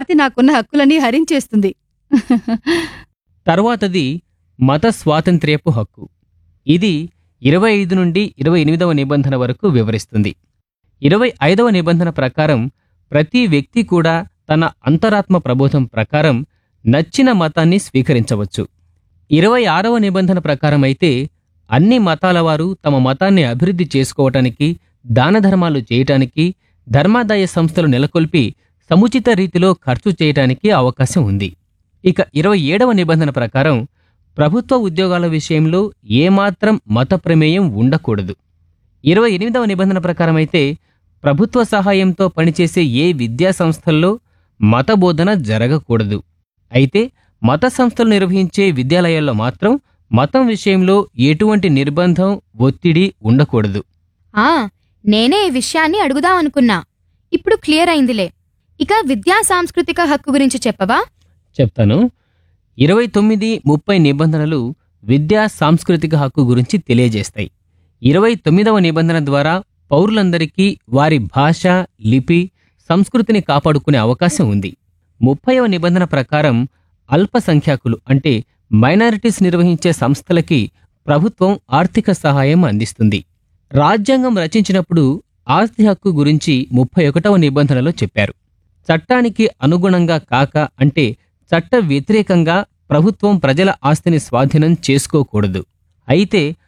జాతి నాకున్న హక్కులని హరించేస్తుంది తర్వాతది మత స్వాతంత్ర్యపు హక్కు ఇది ఇరవై ఐదు నుండి ఇరవై ఎనిమిదవ నిబంధన వరకు వివరిస్తుంది ఇరవై ఐదవ నిబంధన ప్రకారం ప్రతి వ్యక్తి కూడా తన అంతరాత్మ ప్రబోధం ప్రకారం నచ్చిన మతాన్ని స్వీకరించవచ్చు ఇరవై ఆరవ నిబంధన ప్రకారం అయితే అన్ని మతాల వారు తమ మతాన్ని అభివృద్ధి చేసుకోవటానికి దాన ధర్మాలు చేయటానికి ధర్మాదాయ సంస్థలు నెలకొల్పి సముచిత రీతిలో ఖర్చు చేయటానికి అవకాశం ఉంది ఇక ఇరవై ఏడవ నిబంధన ప్రకారం ప్రభుత్వ ఉద్యోగాల విషయంలో ఏమాత్రం మత ప్రమేయం ఉండకూడదు ఇరవై ఎనిమిదవ నిబంధన ప్రకారం అయితే ప్రభుత్వ సహాయంతో పనిచేసే ఏ విద్యా సంస్థల్లో మత బోధన జరగకూడదు అయితే మత సంస్థలు నిర్వహించే విద్యాలయాల్లో మాత్రం మతం విషయంలో ఎటువంటి నిర్బంధం ఒత్తిడి ఉండకూడదు ఆ నేనే ఈ విషయాన్ని అడుగుదాం అనుకున్నా ఇప్పుడు క్లియర్ అయిందిలే ఇక విద్యా సాంస్కృతిక హక్కు గురించి చెప్పవా చెప్తాను ఇరవై తొమ్మిది ముప్పై నిబంధనలు విద్యా సాంస్కృతిక హక్కు గురించి తెలియజేస్తాయి ఇరవై తొమ్మిదవ నిబంధన ద్వారా పౌరులందరికీ వారి భాష లిపి సంస్కృతిని కాపాడుకునే అవకాశం ఉంది ముప్పైవ నిబంధన ప్రకారం అల్పసంఖ్యాకులు అంటే మైనారిటీస్ నిర్వహించే సంస్థలకి ప్రభుత్వం ఆర్థిక సహాయం అందిస్తుంది రాజ్యాంగం రచించినప్పుడు ఆస్తి హక్కు గురించి ముప్పై ఒకటవ నిబంధనలో చెప్పారు చట్టానికి అనుగుణంగా కాక అంటే చట్ట వ్యతిరేకంగా ప్రభుత్వం ప్రజల ఆస్తిని స్వాధీనం చేసుకోకూడదు అయితే